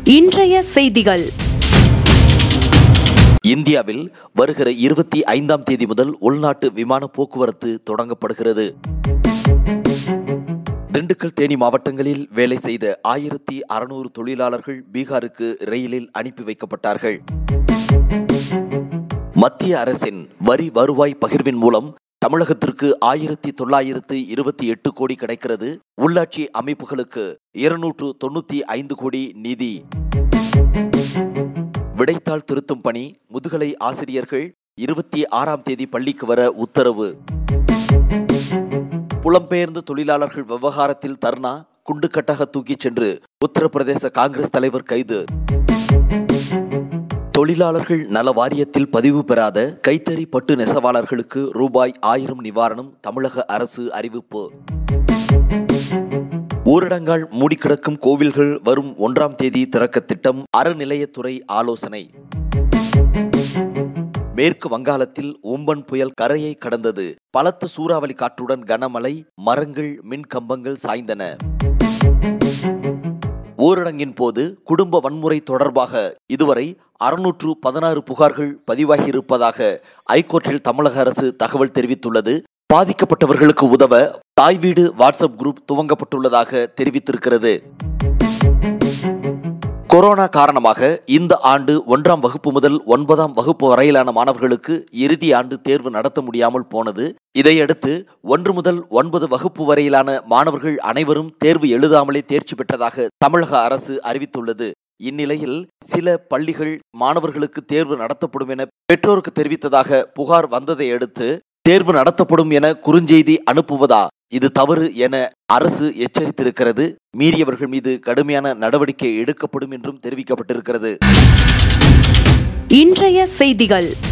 இன்றைய செய்திகள் இந்தியாவில் வருகிற இருபத்தி ஐந்தாம் தேதி முதல் உள்நாட்டு விமான போக்குவரத்து தொடங்கப்படுகிறது திண்டுக்கல் தேனி மாவட்டங்களில் வேலை செய்த ஆயிரத்தி அறுநூறு தொழிலாளர்கள் பீகாருக்கு ரயிலில் அனுப்பி வைக்கப்பட்டார்கள் மத்திய அரசின் வரி வருவாய் பகிர்வின் மூலம் தமிழகத்திற்கு ஆயிரத்தி தொள்ளாயிரத்து இருபத்தி எட்டு கோடி கிடைக்கிறது உள்ளாட்சி அமைப்புகளுக்கு இருநூற்று தொண்ணூத்தி ஐந்து கோடி நிதி விடைத்தாள் திருத்தும் பணி முதுகலை ஆசிரியர்கள் இருபத்தி ஆறாம் தேதி பள்ளிக்கு வர உத்தரவு புலம்பெயர்ந்த தொழிலாளர்கள் விவகாரத்தில் தர்ணா குண்டுக்கட்டாக தூக்கிச் சென்று உத்தரப்பிரதேச காங்கிரஸ் தலைவர் கைது தொழிலாளர்கள் நல வாரியத்தில் பதிவு பெறாத கைத்தறி பட்டு நெசவாளர்களுக்கு ரூபாய் ஆயிரம் நிவாரணம் தமிழக அரசு அறிவிப்பு ஊரடங்கால் மூடிக்கிடக்கும் கோவில்கள் வரும் ஒன்றாம் தேதி திறக்க திட்டம் அறநிலையத்துறை ஆலோசனை மேற்கு வங்காளத்தில் ஓம்பன் புயல் கரையை கடந்தது பலத்த சூறாவளி காற்றுடன் கனமழை மரங்கள் மின் கம்பங்கள் சாய்ந்தன ஊரடங்கின் போது குடும்ப வன்முறை தொடர்பாக இதுவரை அறுநூற்று பதினாறு புகார்கள் பதிவாகியிருப்பதாக ஐகோர்ட்டில் தமிழக அரசு தகவல் தெரிவித்துள்ளது பாதிக்கப்பட்டவர்களுக்கு உதவ தாய் வீடு வாட்ஸ்அப் குரூப் துவங்கப்பட்டுள்ளதாக தெரிவித்திருக்கிறது கொரோனா காரணமாக இந்த ஆண்டு ஒன்றாம் வகுப்பு முதல் ஒன்பதாம் வகுப்பு வரையிலான மாணவர்களுக்கு இறுதி ஆண்டு தேர்வு நடத்த முடியாமல் போனது இதையடுத்து ஒன்று முதல் ஒன்பது வகுப்பு வரையிலான மாணவர்கள் அனைவரும் தேர்வு எழுதாமலே தேர்ச்சி பெற்றதாக தமிழக அரசு அறிவித்துள்ளது இந்நிலையில் சில பள்ளிகள் மாணவர்களுக்கு தேர்வு நடத்தப்படும் என பெற்றோருக்கு தெரிவித்ததாக புகார் வந்ததை அடுத்து தேர்வு நடத்தப்படும் என குறுஞ்செய்தி அனுப்புவதா இது தவறு என அரசு எச்சரித்திருக்கிறது மீறியவர்கள் மீது கடுமையான நடவடிக்கை எடுக்கப்படும் என்றும் தெரிவிக்கப்பட்டிருக்கிறது இன்றைய செய்திகள்